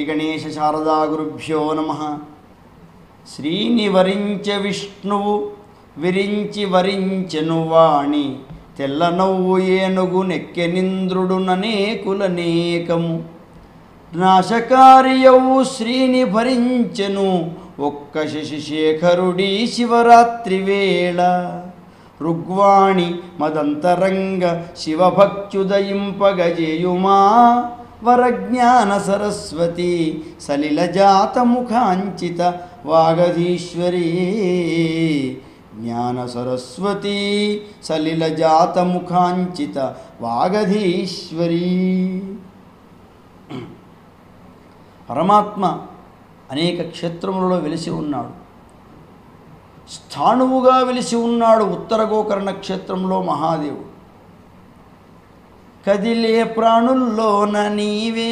శ్రీ గణేశ శారదా గురుభ్యో నమ శ్రీనివరించ విష్ణువు విరించి వరించెను వాణి తెల్ల నవ్వు ఏనుగు నెక్కెనింద్రుడు ననేకులనేకము నాశకార్యవు శ్రీని భరించెను ఒక్క శశిశేఖరుడి శివరాత్రి వేళ రుగ్వాణి మదంతరంగ శివభక్త్యుదయింపగజేయుమా వరజ్ఞాన సరస్వతి సలిలజాత ముఖాంచిత వాగధీశ్వరీ జ్ఞాన సరస్వతి సలిలజాత ముఖాంచిత వాగధీశ్వరీ పరమాత్మ అనేక క్షేత్రములలో వెలిసి ఉన్నాడు స్థాణువుగా వెలిసి ఉన్నాడు ఉత్తర గోకర్ణ క్షేత్రంలో మహాదేవుడు కదిలే ప్రాణుల్లోన నీవే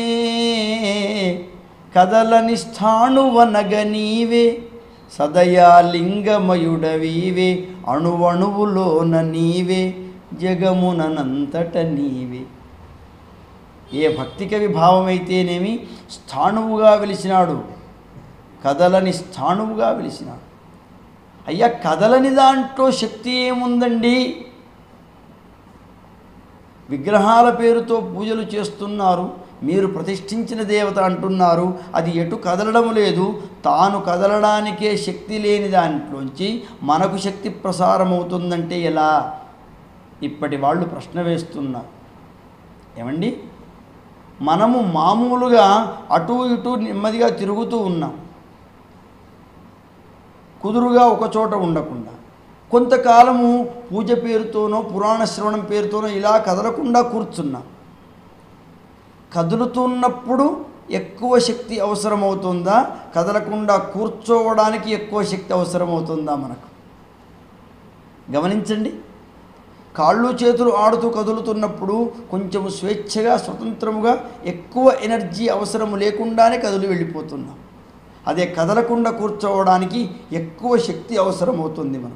కదలని స్థాణువనగ నీవే సదయా లింగమయుడవీవే అణువణువులోన నీవే జగముననంతట నీవే ఏ భక్తి కవి భావమైతేనేమి స్థాణువుగా వెలిసినాడు కదలని స్థాణువుగా వెలిసినాడు అయ్యా కదలని దాంట్లో శక్తి ఏముందండి విగ్రహాల పేరుతో పూజలు చేస్తున్నారు మీరు ప్రతిష్ఠించిన దేవత అంటున్నారు అది ఎటు కదలడం లేదు తాను కదలడానికే శక్తి లేని దాంట్లోంచి మనకు శక్తి ప్రసారం అవుతుందంటే ఎలా ఇప్పటి వాళ్ళు ప్రశ్న వేస్తున్నారు ఏమండి మనము మామూలుగా అటు ఇటు నెమ్మదిగా తిరుగుతూ ఉన్నాం కుదురుగా ఒక చోట ఉండకుండా కొంతకాలము పూజ పేరుతోనో పురాణ శ్రవణం పేరుతోనో ఇలా కదలకుండా కూర్చున్నాం కదులుతున్నప్పుడు ఎక్కువ శక్తి అవసరమవుతుందా కదలకుండా కూర్చోవడానికి ఎక్కువ శక్తి అవసరమవుతుందా మనకు గమనించండి కాళ్ళు చేతులు ఆడుతూ కదులుతున్నప్పుడు కొంచెం స్వేచ్ఛగా స్వతంత్రముగా ఎక్కువ ఎనర్జీ అవసరం లేకుండానే కదులు వెళ్ళిపోతున్నాం అదే కదలకుండా కూర్చోవడానికి ఎక్కువ శక్తి అవసరమవుతుంది మనం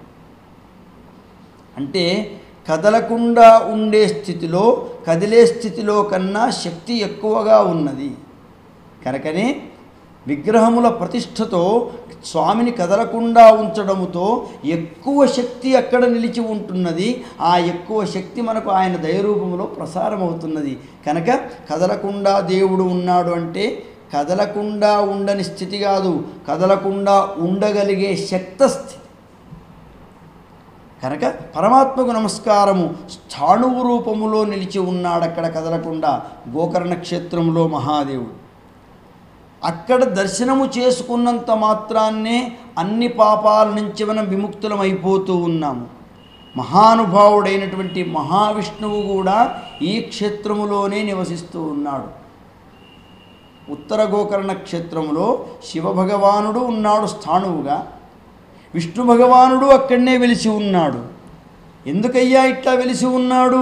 అంటే కదలకుండా ఉండే స్థితిలో కదిలే స్థితిలో కన్నా శక్తి ఎక్కువగా ఉన్నది కనుకనే విగ్రహముల ప్రతిష్టతో స్వామిని కదలకుండా ఉంచడముతో ఎక్కువ శక్తి అక్కడ నిలిచి ఉంటున్నది ఆ ఎక్కువ శక్తి మనకు ఆయన దయరూపంలో ప్రసారం అవుతున్నది కనుక కదలకుండా దేవుడు ఉన్నాడు అంటే కదలకుండా ఉండని స్థితి కాదు కదలకుండా ఉండగలిగే శక్త స్థితి కనుక పరమాత్మకు నమస్కారము స్థాణువు రూపములో నిలిచి ఉన్నాడు అక్కడ కదలకుండా గోకర్ణ క్షేత్రంలో మహాదేవుడు అక్కడ దర్శనము చేసుకున్నంత మాత్రాన్నే అన్ని పాపాల నుంచి మనం విముక్తులం అయిపోతూ ఉన్నాము మహానుభావుడైనటువంటి మహావిష్ణువు కూడా ఈ క్షేత్రములోనే నివసిస్తూ ఉన్నాడు ఉత్తర గోకర్ణ క్షేత్రములో శివభగవానుడు ఉన్నాడు స్థాణువుగా విష్ణు భగవానుడు అక్కడనే వెలిసి ఉన్నాడు ఎందుకయ్యా ఇట్లా వెలిసి ఉన్నాడు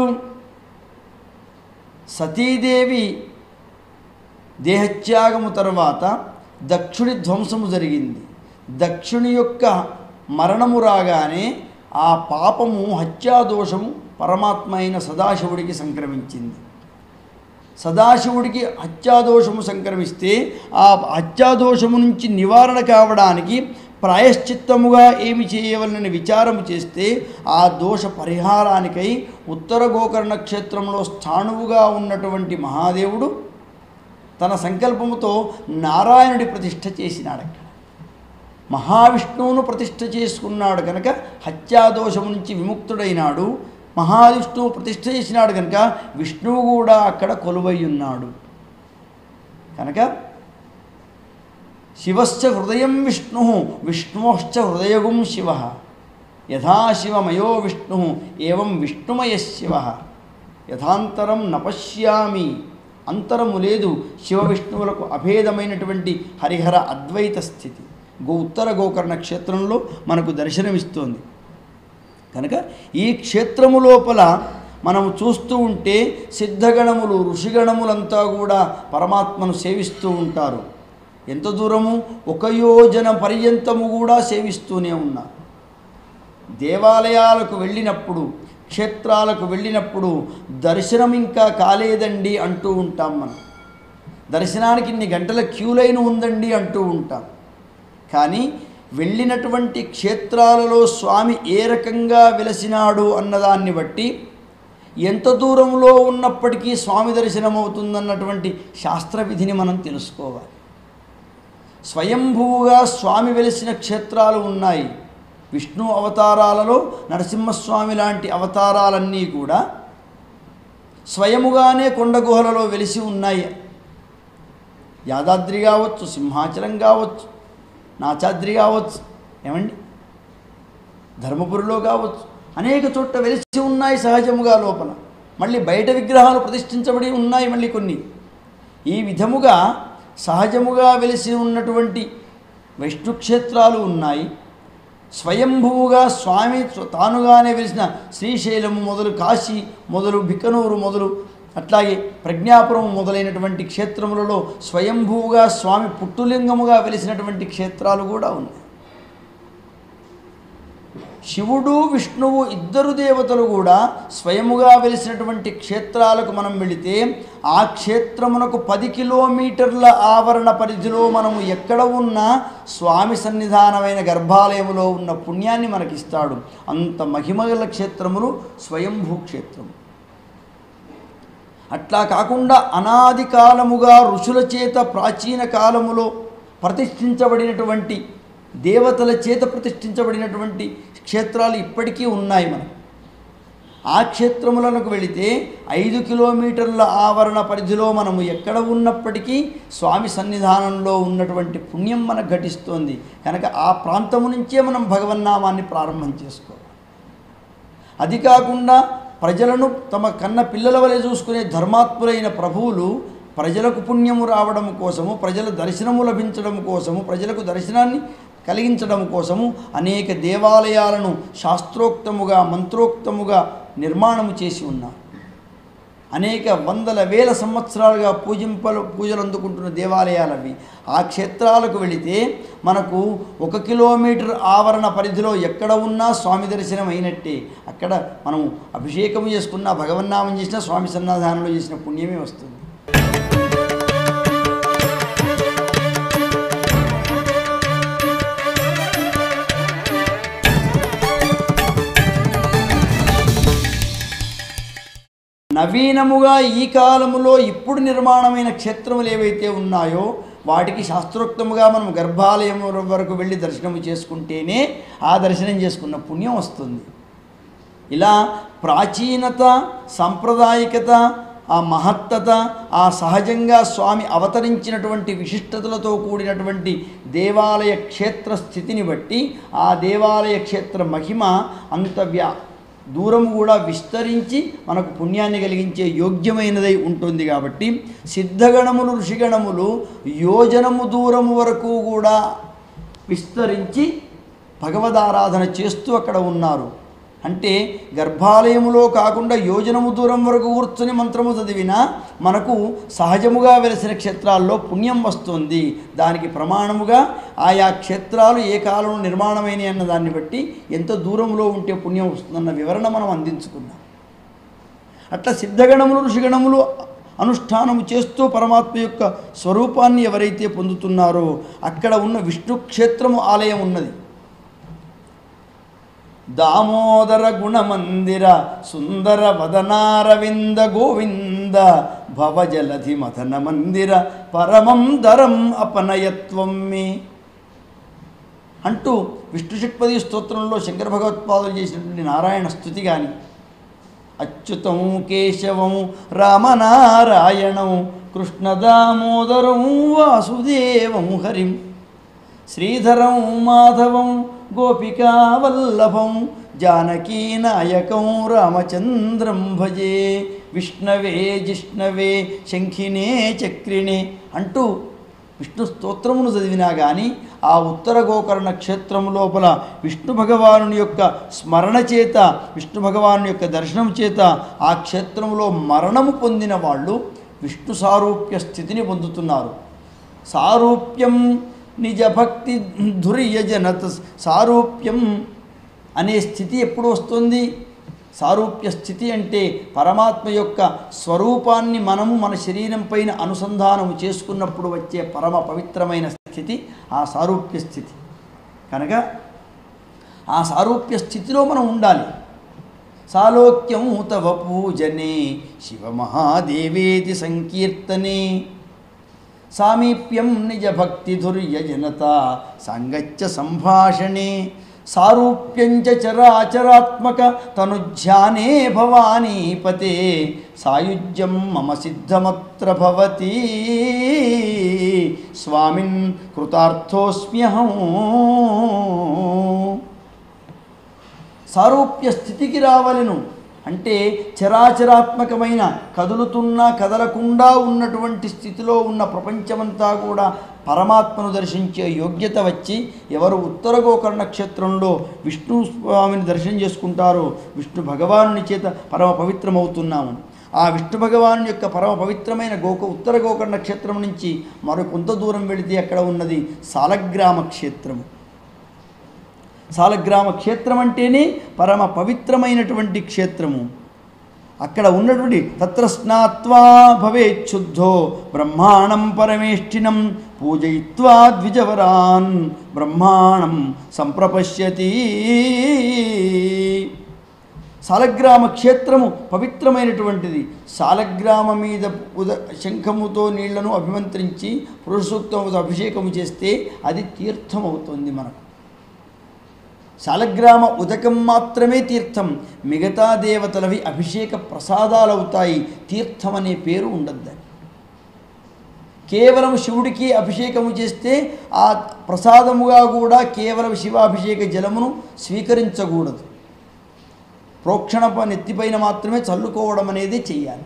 సతీదేవి దేహత్యాగము తర్వాత దక్షుడి ధ్వంసము జరిగింది దక్షుని యొక్క మరణము రాగానే ఆ పాపము హత్యాదోషము పరమాత్మ అయిన సదాశివుడికి సంక్రమించింది సదాశివుడికి హత్యాదోషము సంక్రమిస్తే ఆ హత్యాదోషము నుంచి నివారణ కావడానికి ప్రాయశ్చిత్తముగా ఏమి చేయవలనని విచారము చేస్తే ఆ దోష పరిహారానికై ఉత్తర గోకర్ణ క్షేత్రంలో స్థాణువుగా ఉన్నటువంటి మహాదేవుడు తన సంకల్పముతో నారాయణుడి ప్రతిష్ఠ చేసినాడు అక్కడ మహావిష్ణువును ప్రతిష్ఠ చేసుకున్నాడు కనుక హత్యాదోషము నుంచి విముక్తుడైనాడు మహావిష్ణువు ప్రతిష్ఠ చేసినాడు కనుక విష్ణువు కూడా అక్కడ కొలువై ఉన్నాడు కనుక శివశ్చ హృదయం విష్ణు విష్ణోశ్చ హృదయగుం శివ యథా శివమయో విష్ణు ఏవం విష్ణుమయ శివ యథాంతరం నపశ్యామి అంతరము లేదు శివ విష్ణువులకు అభేదమైనటువంటి హరిహర అద్వైత స్థితి గో ఉత్తర గోకర్ణ క్షేత్రంలో మనకు దర్శనమిస్తోంది కనుక ఈ క్షేత్రము లోపల మనం చూస్తూ ఉంటే సిద్ధగణములు ఋషిగణములంతా కూడా పరమాత్మను సేవిస్తూ ఉంటారు ఎంత దూరము ఒక యోజన పర్యంతము కూడా సేవిస్తూనే ఉన్నారు దేవాలయాలకు వెళ్ళినప్పుడు క్షేత్రాలకు వెళ్ళినప్పుడు దర్శనం ఇంకా కాలేదండి అంటూ ఉంటాం మనం దర్శనానికి ఇన్ని గంటల క్యూ లైన్ ఉందండి అంటూ ఉంటాం కానీ వెళ్ళినటువంటి క్షేత్రాలలో స్వామి ఏ రకంగా వెలసినాడు అన్నదాన్ని బట్టి ఎంత దూరంలో ఉన్నప్పటికీ స్వామి దర్శనం అవుతుందన్నటువంటి శాస్త్ర విధిని మనం తెలుసుకోవాలి స్వయంభువుగా స్వామి వెలిసిన క్షేత్రాలు ఉన్నాయి విష్ణు అవతారాలలో నరసింహస్వామి లాంటి అవతారాలన్నీ కూడా స్వయముగానే కొండ గుహలలో వెలిసి ఉన్నాయి యాదాద్రి కావచ్చు సింహాచలం కావచ్చు నాచాద్రి కావచ్చు ఏమండి ధర్మపురిలో కావచ్చు అనేక చోట్ల వెలిసి ఉన్నాయి సహజముగా లోపల మళ్ళీ బయట విగ్రహాలు ప్రతిష్ఠించబడి ఉన్నాయి మళ్ళీ కొన్ని ఈ విధముగా సహజముగా వెలిసి ఉన్నటువంటి వైష్ణుక్షేత్రాలు ఉన్నాయి స్వయంభువుగా స్వామి స్వ- తానుగానే వెలిసిన శ్రీశైలము మొదలు కాశీ మొదలు బికనూరు మొదలు అట్లాగే ప్రజ్ఞాపురం మొదలైనటువంటి క్షేత్రములలో స్వయంభువుగా స్వామి పుట్టులింగముగా వెలిసినటువంటి క్షేత్రాలు కూడా ఉన్నాయి శివుడు విష్ణువు ఇద్దరు దేవతలు కూడా స్వయముగా వెలిసినటువంటి క్షేత్రాలకు మనం వెళితే ఆ క్షేత్రమునకు పది కిలోమీటర్ల ఆవరణ పరిధిలో మనము ఎక్కడ ఉన్నా స్వామి సన్నిధానమైన గర్భాలయములో ఉన్న పుణ్యాన్ని మనకిస్తాడు అంత మహిమగల క్షేత్రములు స్వయంభూ క్షేత్రము అట్లా కాకుండా అనాది కాలముగా ఋషుల చేత ప్రాచీన కాలములో ప్రతిష్ఠించబడినటువంటి దేవతల చేత ప్రతిష్ఠించబడినటువంటి క్షేత్రాలు ఇప్పటికీ ఉన్నాయి మనకు ఆ క్షేత్రములకు వెళితే ఐదు కిలోమీటర్ల ఆవరణ పరిధిలో మనము ఎక్కడ ఉన్నప్పటికీ స్వామి సన్నిధానంలో ఉన్నటువంటి పుణ్యం మనకు ఘటిస్తోంది కనుక ఆ ప్రాంతము నుంచే మనం భగవన్నామాన్ని ప్రారంభం చేసుకోవాలి అది కాకుండా ప్రజలను తమ కన్న పిల్లల వలె చూసుకునే ధర్మాత్ములైన ప్రభువులు ప్రజలకు పుణ్యము రావడం కోసము ప్రజల దర్శనము లభించడం కోసము ప్రజలకు దర్శనాన్ని కలిగించడం కోసము అనేక దేవాలయాలను శాస్త్రోక్తముగా మంత్రోక్తముగా నిర్మాణము చేసి ఉన్నారు అనేక వందల వేల సంవత్సరాలుగా పూజింపలు పూజలు అందుకుంటున్న దేవాలయాలు అవి ఆ క్షేత్రాలకు వెళితే మనకు ఒక కిలోమీటర్ ఆవరణ పరిధిలో ఎక్కడ ఉన్నా స్వామి దర్శనం అయినట్టే అక్కడ మనం అభిషేకం చేసుకున్న భగవన్నామం చేసిన స్వామి సన్నాధానంలో చేసిన పుణ్యమే వస్తుంది నవీనముగా ఈ కాలములో ఇప్పుడు నిర్మాణమైన క్షేత్రములు ఏవైతే ఉన్నాయో వాటికి శాస్త్రోక్తముగా మనం గర్భాలయం వరకు వెళ్ళి దర్శనము చేసుకుంటేనే ఆ దర్శనం చేసుకున్న పుణ్యం వస్తుంది ఇలా ప్రాచీనత సాంప్రదాయికత ఆ మహత్తత ఆ సహజంగా స్వామి అవతరించినటువంటి విశిష్టతలతో కూడినటువంటి దేవాలయ క్షేత్ర స్థితిని బట్టి ఆ దేవాలయ క్షేత్ర మహిమ అంత వ్యా దూరం కూడా విస్తరించి మనకు పుణ్యాన్ని కలిగించే యోగ్యమైనదై ఉంటుంది కాబట్టి సిద్ధగణములు ఋషిగణములు యోజనము దూరము వరకు కూడా విస్తరించి భగవదారాధన చేస్తూ అక్కడ ఉన్నారు అంటే గర్భాలయములో కాకుండా యోజనము దూరం వరకు కూర్చొని మంత్రము చదివినా మనకు సహజముగా వెలిసిన క్షేత్రాల్లో పుణ్యం వస్తుంది దానికి ప్రమాణముగా ఆయా క్షేత్రాలు ఏ కాలంలో నిర్మాణమైనవి అన్న దాన్ని బట్టి ఎంత దూరంలో ఉంటే పుణ్యం వస్తుందన్న వివరణ మనం అందించుకున్నాం అట్లా సిద్ధగణములు ఋషిగణములు అనుష్ఠానము చేస్తూ పరమాత్మ యొక్క స్వరూపాన్ని ఎవరైతే పొందుతున్నారో అక్కడ ఉన్న విష్ణు క్షేత్రము ఆలయం ఉన్నది దామోదర గుణమందిర సుందర వదనారవింద గోవింద భవజలధి మథన మందిర పరమం దరం అపనయత్వం మే అంటూ విష్ణు షట్పది స్తోత్రంలో శంకర భగవత్పాదులు చేసినటువంటి నారాయణ స్థుతి కానీ అచ్యుతం కేశవం రామనారాయణం కృష్ణదామోదరం వాసుదేవం హరిం శ్రీధరం మాధవం గోపికావల్లభం జానకీనాయకం రామచంద్రం భజే విష్ణవే జిష్ణవే శంఖినే చక్రిణే అంటూ విష్ణు స్తోత్రమును చదివినా కానీ ఆ ఉత్తర గోకర్ణ క్షేత్రం లోపల విష్ణు భగవానుని యొక్క స్మరణ చేత విష్ణు భగవాను యొక్క దర్శనం చేత ఆ క్షేత్రంలో మరణము పొందిన వాళ్ళు విష్ణు సారూప్య స్థితిని పొందుతున్నారు సారూప్యం నిజ భక్తి ధుర్యజనత సారూప్యం అనే స్థితి ఎప్పుడు వస్తుంది సారూప్య స్థితి అంటే పరమాత్మ యొక్క స్వరూపాన్ని మనము మన శరీరం పైన అనుసంధానము చేసుకున్నప్పుడు వచ్చే పరమ పవిత్రమైన స్థితి ఆ సారూప్య స్థితి కనుక ఆ సారూప్య స్థితిలో మనం ఉండాలి సాలోక్యం తవ పూజనే శివమహాదేవేతి సంకీర్తనే సామీప్యం నిజ భక్తి ధుర్యజనత సాంగత్య సంభాషణే సారూప్యంచ చరాచరాత్మక తనుధ్యానే భవానీపతే సాయుజ్యం మమ సిద్ధమత్ర భవతి స్వామిన్ కృతార్థోస్మ్యహం సారూప్య స్థితికి రావలను అంటే చరాచరాత్మకమైన కదులుతున్నా కదలకుండా ఉన్నటువంటి స్థితిలో ఉన్న ప్రపంచమంతా కూడా పరమాత్మను దర్శించే యోగ్యత వచ్చి ఎవరు ఉత్తర గోకర్ణ నక్షత్రంలో విష్ణు స్వామిని దర్శనం చేసుకుంటారో విష్ణు భగవానుని చేత పరమ పవిత్రమవుతున్నాము ఆ విష్ణు భగవాను యొక్క పరమ పవిత్రమైన గోక ఉత్తర గోకర్ణ నక్షత్రం నుంచి మరో కొంత దూరం వెళితే అక్కడ ఉన్నది సాలగ్రామ క్షేత్రము సాలగ్రామ క్షేత్రం అంటేనే పరమ పవిత్రమైనటువంటి క్షేత్రము అక్కడ ఉన్నటువంటి తత్ర స్నాత్వా భవేచ్ఛుద్ధో బ్రహ్మాణం పరమేష్ఠినం పూజయిత్వా ద్విజవరాన్ బ్రహ్మాణం సంప్రపశ్యతి సాలగ్రామ క్షేత్రము పవిత్రమైనటువంటిది సాలగ్రామ మీద ఉద శంఖముతో నీళ్లను అభిమంత్రించి పురుషసూక్తముతో అభిషేకము చేస్తే అది తీర్థం అవుతుంది మనకు శాలగ్రామ ఉదకం మాత్రమే తీర్థం మిగతా దేవతలవి అభిషేక ప్రసాదాలు అవుతాయి తీర్థం అనే పేరు ఉండద్దని కేవలం శివుడికి అభిషేకము చేస్తే ఆ ప్రసాదముగా కూడా కేవలం శివాభిషేక జలమును స్వీకరించకూడదు ప్రోక్షణ ప- నెత్తిపైన మాత్రమే చల్లుకోవడం అనేది చెయ్యాలి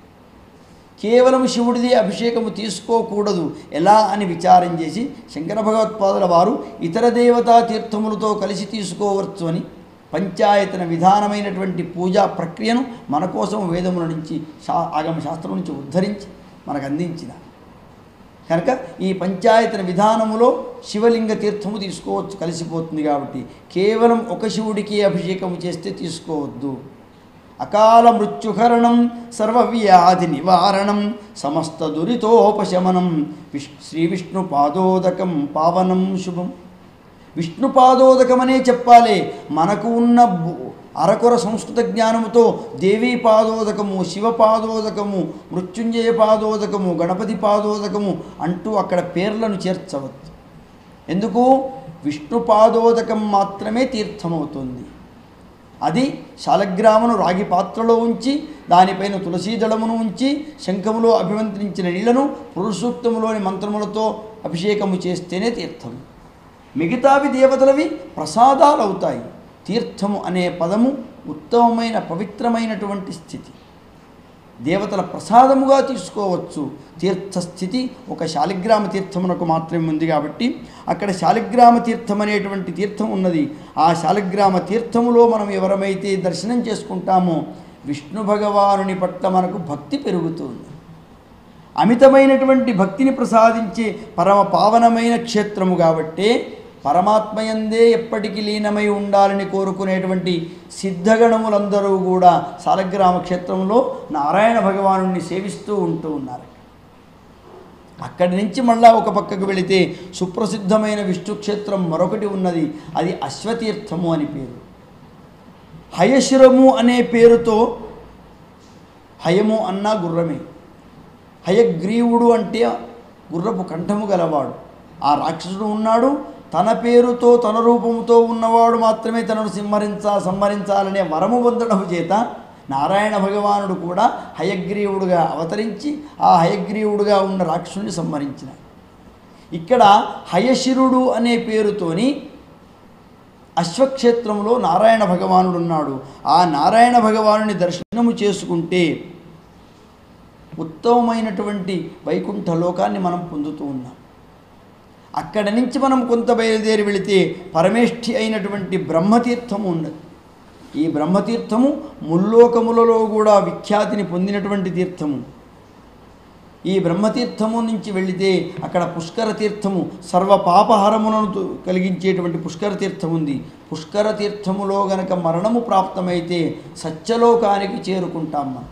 కేవలం శివుడిది అభిషేకము తీసుకోకూడదు ఎలా అని విచారం చేసి శంకర భగవత్పాదుల వారు ఇతర దేవతా తీర్థములతో కలిసి తీసుకోవచ్చు అని పంచాయతన విధానమైనటువంటి పూజా ప్రక్రియను మన కోసం వేదముల నుంచి శా ఆగమ శాస్త్రం నుంచి ఉద్ధరించి మనకు అందించిన కనుక ఈ పంచాయతన విధానములో శివలింగ తీర్థము తీసుకోవచ్చు కలిసిపోతుంది కాబట్టి కేవలం ఒక శివుడికి అభిషేకము చేస్తే తీసుకోవద్దు అకాల మృత్యుహరణం సర్వవ్యాధి నివారణం సమస్త దురితోపశమనం విష్ శ్రీ విష్ణు పాదోదకం పావనం శుభం విష్ణు పాదోదకమనే చెప్పాలి మనకు ఉన్న బు- అరకొర సంస్కృత జ్ఞానముతో దేవీ పాదోదకము శివ పాదోదకము మృత్యుంజయ పాదోదకము గణపతి పాదోదకము అంటూ అక్కడ పేర్లను చేర్చవచ్చు ఎందుకు విష్ణు పాదోదకం మాత్రమే తీర్థమవుతుంది అది శాలగ్రామను రాగి పాత్రలో ఉంచి దానిపైన తులసీ దళమును ఉంచి శంఖములో అభిమంత్రించిన నీళ్లను పురుషసూక్తములోని మంత్రములతో అభిషేకము చేస్తేనే తీర్థము మిగతావి దేవతలవి ప్రసాదాలు అవుతాయి తీర్థము అనే పదము ఉత్తమమైన పవిత్రమైనటువంటి స్థితి దేవతల ప్రసాదముగా తీసుకోవచ్చు తీర్థస్థితి ఒక శాలిగ్రామ తీర్థమునకు మాత్రమే ఉంది కాబట్టి అక్కడ శాలిగ్రామ తీర్థం అనేటువంటి తీర్థం ఉన్నది ఆ శాలిగ్రామ తీర్థములో మనం ఎవరమైతే దర్శనం చేసుకుంటామో విష్ణు భగవానుని పట్ల మనకు భక్తి పెరుగుతుంది అమితమైనటువంటి భక్తిని ప్రసాదించే పరమ పావనమైన క్షేత్రము కాబట్టే పరమాత్మయందే ఎప్పటికీ లీనమై ఉండాలని కోరుకునేటువంటి సిద్ధగణములందరూ కూడా సాలగ్రామ క్షేత్రంలో నారాయణ భగవానుణ్ణి సేవిస్తూ ఉంటూ ఉన్నారు అక్కడి నుంచి మళ్ళా ఒక పక్కకు వెళితే సుప్రసిద్ధమైన విష్ణు క్షేత్రం మరొకటి ఉన్నది అది అశ్వతీర్థము అని పేరు హయశిరము అనే పేరుతో హయము అన్నా గుర్రమే హయగ్రీవుడు అంటే గుర్రపు కంఠము గలవాడు ఆ రాక్షసుడు ఉన్నాడు తన పేరుతో తన రూపముతో ఉన్నవాడు మాత్రమే తనను సంహరించా సంహరించాలనే వరము పొందడం చేత నారాయణ భగవానుడు కూడా హయగ్రీవుడుగా అవతరించి ఆ హయగ్రీవుడుగా ఉన్న రాక్షసుని సంహరించిన ఇక్కడ హయశిరుడు అనే పేరుతోని అశ్వక్షేత్రంలో నారాయణ భగవానుడు ఉన్నాడు ఆ నారాయణ భగవానుని దర్శనము చేసుకుంటే ఉత్తమమైనటువంటి వైకుంఠ లోకాన్ని మనం పొందుతూ ఉన్నాం అక్కడి నుంచి మనం కొంత బయలుదేరి వెళితే పరమేష్ఠి అయినటువంటి బ్రహ్మతీర్థము ఉన్నది ఈ బ్రహ్మతీర్థము ముల్లోకములలో కూడా విఖ్యాతిని పొందినటువంటి తీర్థము ఈ బ్రహ్మతీర్థము నుంచి వెళితే అక్కడ పుష్కర తీర్థము సర్వ పాపహరములను తు- కలిగించేటువంటి పుష్కర తీర్థం ఉంది పుష్కర తీర్థములో గనక మరణము ప్రాప్తమైతే సత్యలోకానికి చేరుకుంటాం మనం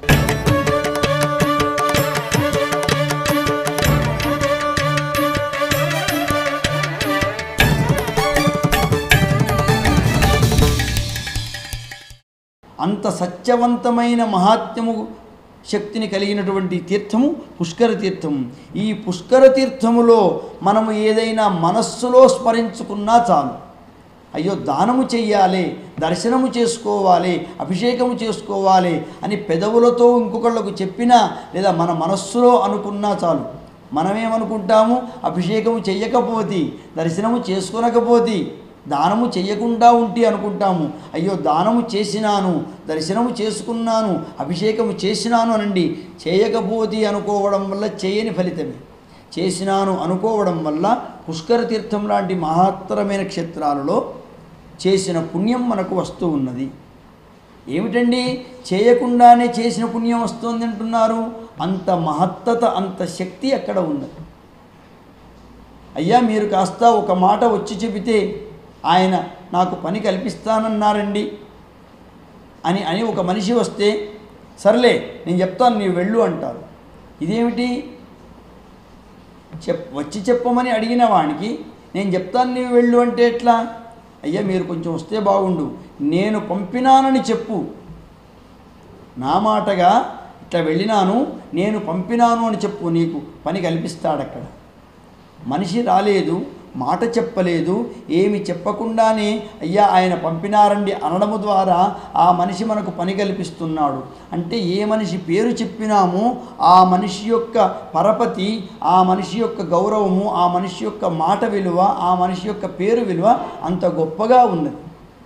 అంత సత్యవంతమైన మహాత్మ్యము శక్తిని కలిగినటువంటి తీర్థము పుష్కర తీర్థము ఈ పుష్కర తీర్థములో మనము ఏదైనా మనస్సులో స్మరించుకున్నా చాలు అయ్యో దానము చెయ్యాలి దర్శనము చేసుకోవాలి అభిషేకము చేసుకోవాలి అని పెదవులతో ఇంకొకళ్ళకు చెప్పినా లేదా మన మనస్సులో అనుకున్నా చాలు మనమేమనుకుంటాము అభిషేకము చెయ్యకపోతే దర్శనము చేసుకొనకపోతే దానము చెయ్యకుండా ఉంటే అనుకుంటాము అయ్యో దానము చేసినాను దర్శనము చేసుకున్నాను అభిషేకము చేసినాను అనండి చేయకపోతే అనుకోవడం వల్ల చేయని ఫలితమే చేసినాను అనుకోవడం వల్ల పుష్కర తీర్థం లాంటి మహత్తరమైన క్షేత్రాలలో చేసిన పుణ్యం మనకు వస్తూ ఉన్నది ఏమిటండి చేయకుండానే చేసిన పుణ్యం వస్తుంది అంటున్నారు అంత మహత్తత అంత శక్తి అక్కడ ఉన్నది అయ్యా మీరు కాస్త ఒక మాట వచ్చి చెబితే ఆయన నాకు పని కల్పిస్తానన్నారండి అని అని ఒక మనిషి వస్తే సర్లే నేను చెప్తాను నీవు వెళ్ళు అంటారు ఇదేమిటి చెప్ వచ్చి చెప్పమని అడిగిన వానికి నేను చెప్తాను నీవు వెళ్ళు అంటే ఎట్లా అయ్యా మీరు కొంచెం వస్తే బాగుండు నేను పంపినానని చెప్పు నా మాటగా ఇట్లా వెళ్ళినాను నేను పంపినాను అని చెప్పు నీకు పని కల్పిస్తాడు అక్కడ మనిషి రాలేదు మాట చెప్పలేదు ఏమి చెప్పకుండానే అయ్యా ఆయన పంపినారండి అనడము ద్వారా ఆ మనిషి మనకు పని కల్పిస్తున్నాడు అంటే ఏ మనిషి పేరు చెప్పినామో ఆ మనిషి యొక్క పరపతి ఆ మనిషి యొక్క గౌరవము ఆ మనిషి యొక్క మాట విలువ ఆ మనిషి యొక్క పేరు విలువ అంత గొప్పగా ఉన్నది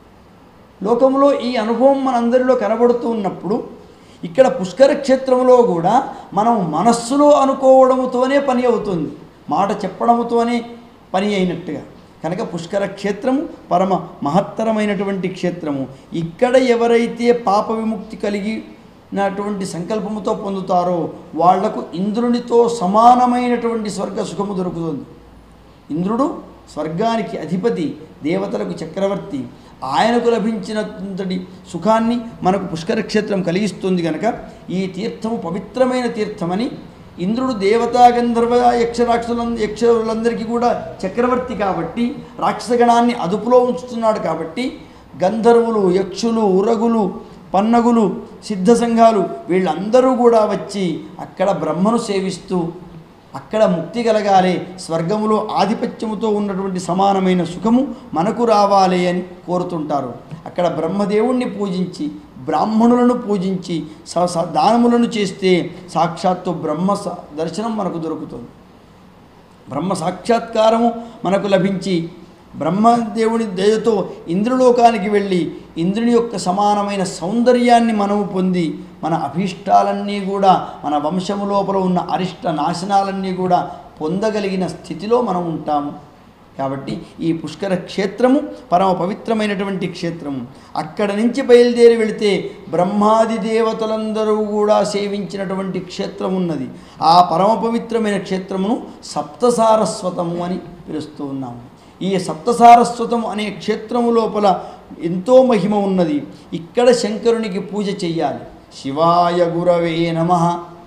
లోకంలో ఈ అనుభవం మనందరిలో కనబడుతూ ఉన్నప్పుడు ఇక్కడ పుష్కర క్షేత్రంలో కూడా మనం మనస్సులో అనుకోవడముతోనే పని అవుతుంది మాట చెప్పడముతోనే పని అయినట్టుగా కనుక పుష్కర క్షేత్రము పరమ మహత్తరమైనటువంటి క్షేత్రము ఇక్కడ ఎవరైతే పాప విముక్తి కలిగినటువంటి సంకల్పముతో పొందుతారో వాళ్లకు ఇంద్రునితో సమానమైనటువంటి స్వర్గ సుఖము దొరుకుతుంది ఇంద్రుడు స్వర్గానికి అధిపతి దేవతలకు చక్రవర్తి ఆయనకు లభించినంతటి సుఖాన్ని మనకు పుష్కర క్షేత్రం కలిగిస్తుంది కనుక ఈ తీర్థము పవిత్రమైన తీర్థమని ఇంద్రుడు దేవతా గంధర్వ యక్ష రాక్షసుల యక్షులందరికీ కూడా చక్రవర్తి కాబట్టి రాక్షసగణాన్ని అదుపులో ఉంచుతున్నాడు కాబట్టి గంధర్వులు యక్షులు ఉరగులు పన్నగులు సిద్ధ సంఘాలు వీళ్ళందరూ కూడా వచ్చి అక్కడ బ్రహ్మను సేవిస్తూ అక్కడ ముక్తి కలగాలి స్వర్గములో ఆధిపత్యముతో ఉన్నటువంటి సమానమైన సుఖము మనకు రావాలి అని కోరుతుంటారు అక్కడ బ్రహ్మదేవుణ్ణి పూజించి బ్రాహ్మణులను పూజించి స స- దానములను చేస్తే సాక్షాత్తు బ్రహ్మ స- దర్శనం మనకు దొరుకుతుంది బ్రహ్మ సాక్షాత్కారము మనకు లభించి బ్రహ్మదేవుని దయతో ఇంద్రలోకానికి వెళ్ళి ఇంద్రుని యొక్క సమానమైన సౌందర్యాన్ని మనము పొంది మన అభీష్టాలన్నీ కూడా మన వంశము లోపల ఉన్న అరిష్ట నాశనాలన్నీ కూడా పొందగలిగిన స్థితిలో మనం ఉంటాము కాబట్టి ఈ పుష్కర క్షేత్రము పరమ పవిత్రమైనటువంటి క్షేత్రము అక్కడ నుంచి బయలుదేరి వెళితే బ్రహ్మాది దేవతలందరూ కూడా సేవించినటువంటి క్షేత్రం ఉన్నది ఆ పరమ పవిత్రమైన క్షేత్రమును సప్తసారస్వతము అని పిలుస్తూ ఉన్నాము ఈ సప్తసారస్వతం అనే క్షేత్రము లోపల ఎంతో మహిమ ఉన్నది ఇక్కడ శంకరునికి పూజ చెయ్యాలి శివాయ గురవే నమః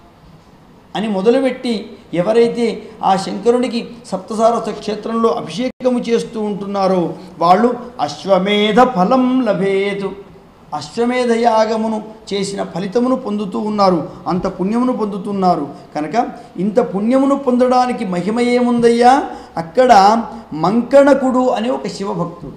అని మొదలుపెట్టి ఎవరైతే ఆ శంకరునికి సప్తసారస క్షేత్రంలో అభిషేకము చేస్తూ ఉంటున్నారో వాళ్ళు అశ్వమేధ ఫలం లభేతు అశ్వమేధ యాగమును చేసిన ఫలితమును పొందుతూ ఉన్నారు అంత పుణ్యమును పొందుతున్నారు కనుక ఇంత పుణ్యమును పొందడానికి మహిమ ఏముందయ్యా అక్కడ మంకణకుడు అనే ఒక శివభక్తుడు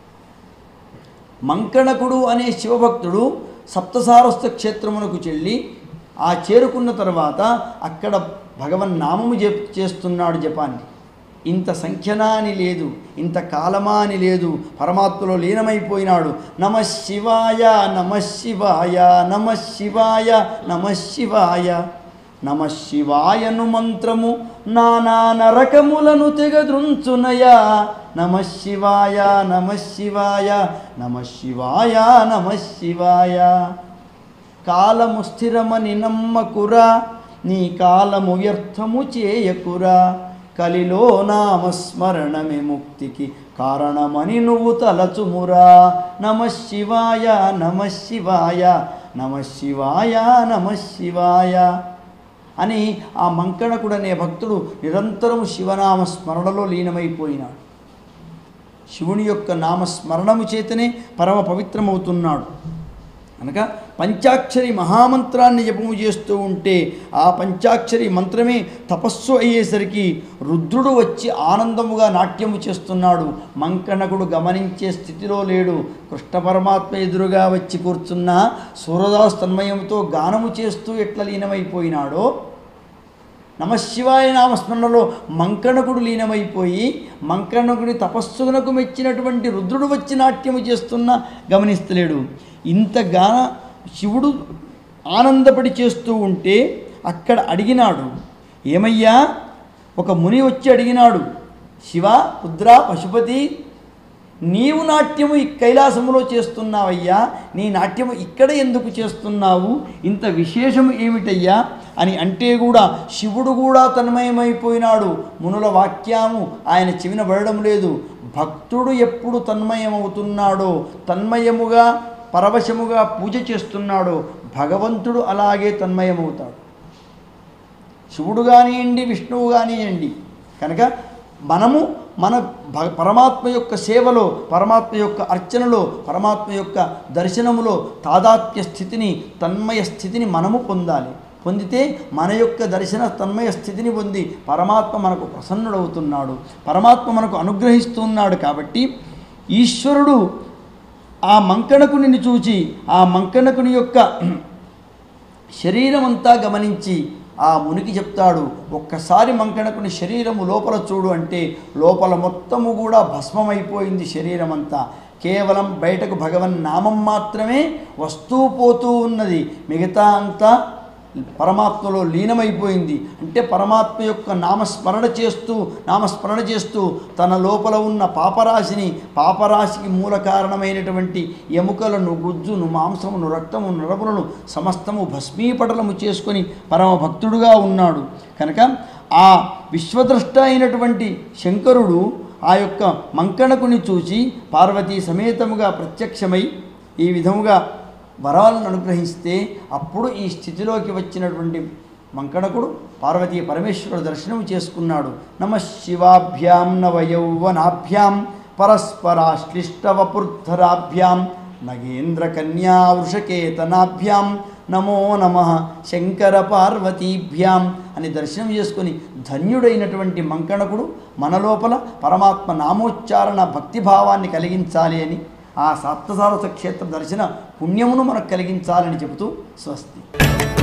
మంకణకుడు అనే శివభక్తుడు సప్తసారస్థ క్షేత్రమునకు చెల్లి ఆ చేరుకున్న తర్వాత అక్కడ భగవన్నామము జప్ చేస్తున్నాడు జపాన్ని ఇంత సంఖ్యనా అని లేదు ఇంత కాలమా అని లేదు పరమాత్మలో లీనమైపోయినాడు నమ శివాయ నమ శివాయ నమ శివాయ నమ శివాయ నమ శివాయను మంత్రము నానా నరకములను తెగదృంచునయా నమ శివాయ నమ శివాయ నమ శివాయ నమ శివాయ కాలము స్థిరమని నమ్మకురా నీ కాలము వ్యర్థము చేయకురా కలిలో నామస్మరణమే ముక్తికి కారణమని నువ్వు తలచుమురా నమ శివాయ నమ శివాయ నమ శివాయ నమ శివాయ అని ఆ మంకణకుడు అనే భక్తుడు నిరంతరం శివనామ స్మరణలో లీనమైపోయినాడు శివుని యొక్క నామస్మరణము చేతనే పరమ పవిత్రమవుతున్నాడు అనగా పంచాక్షరి మహామంత్రాన్ని జపము చేస్తూ ఉంటే ఆ పంచాక్షరి మంత్రమే తపస్సు అయ్యేసరికి రుద్రుడు వచ్చి ఆనందముగా నాట్యము చేస్తున్నాడు మంకణకుడు గమనించే స్థితిలో లేడు కృష్ణ పరమాత్మ ఎదురుగా వచ్చి కూర్చున్న సూరదాస్ తన్మయంతో గానము చేస్తూ ఎట్లా లీనమైపోయినాడో నమశివాయ నామస్మరణలో మంకణకుడు లీనమైపోయి మంకణకుడి తపస్సునకు మెచ్చినటువంటి రుద్రుడు వచ్చి నాట్యము చేస్తున్నా గమనిస్తలేడు ఇంతగా శివుడు ఆనందపడి చేస్తూ ఉంటే అక్కడ అడిగినాడు ఏమయ్యా ఒక ముని వచ్చి అడిగినాడు శివ రుద్ర పశుపతి నీవు నాట్యము ఈ కైలాసములో చేస్తున్నావయ్యా నీ నాట్యము ఇక్కడ ఎందుకు చేస్తున్నావు ఇంత విశేషము ఏమిటయ్యా అని అంటే కూడా శివుడు కూడా తన్మయమైపోయినాడు మునుల వాక్యాము ఆయన చెవిన పడడం లేదు భక్తుడు ఎప్పుడు తన్మయమవుతున్నాడో తన్మయముగా పరవశముగా పూజ చేస్తున్నాడో భగవంతుడు అలాగే తన్మయమవుతాడు శివుడు కానివ్వండి విష్ణువు కానివ్వండి కనుక మనము మన భ- పరమాత్మ యొక్క సేవలో పరమాత్మ యొక్క అర్చనలో పరమాత్మ యొక్క దర్శనములో తాదాత్మ్య స్థితిని తన్మయ స్థితిని మనము పొందాలి పొందితే మన యొక్క దర్శన తన్మయ స్థితిని పొంది పరమాత్మ మనకు ప్రసన్నుడవుతున్నాడు పరమాత్మ మనకు అనుగ్రహిస్తున్నాడు కాబట్టి ఈశ్వరుడు ఆ మంకణకుని చూచి ఆ మంకణకుని యొక్క శరీరం అంతా గమనించి ఆ మునికి చెప్తాడు ఒక్కసారి మంకణకుని శరీరము లోపల చూడు అంటే లోపల మొత్తము కూడా భస్మమైపోయింది శరీరం అంతా కేవలం బయటకు భగవన్ నామం మాత్రమే వస్తూ పోతూ ఉన్నది మిగతా అంతా పరమాత్మలో లీనమైపోయింది అంటే పరమాత్మ యొక్క నామస్మరణ చేస్తూ నామస్మరణ చేస్తూ తన లోపల ఉన్న పాపరాశిని పాపరాశికి మూల కారణమైనటువంటి ఎముకలను గుజ్జును మాంసమును రక్తము నరములను సమస్తము భస్మీపటలము చేసుకొని పరమ భక్తుడుగా ఉన్నాడు కనుక ఆ విశ్వద్రష్ట అయినటువంటి శంకరుడు ఆ యొక్క మంకణకుని చూచి పార్వతీ సమేతముగా ప్రత్యక్షమై ఈ విధముగా వరాలను అనుగ్రహిస్తే అప్పుడు ఈ స్థితిలోకి వచ్చినటువంటి మంకణకుడు పార్వతీ పరమేశ్వరుడు దర్శనం చేసుకున్నాడు నమ శివాభ్యాం నవయౌవనాభ్యాం పరస్పరాశ్లిష్టవపుర్ధరాభ్యాం నగేంద్ర కన్యా వృషకేతనాభ్యాం నమో నమ శంకర పార్వతీభ్యాం అని దర్శనం చేసుకొని ధన్యుడైనటువంటి మంకణకుడు మన లోపల పరమాత్మ నామోచ్చారణ భక్తిభావాన్ని కలిగించాలి అని ఆ సప్తసారస క్షేత్ర దర్శన పుణ్యమును మనకు కలిగించాలని చెబుతూ స్వస్తి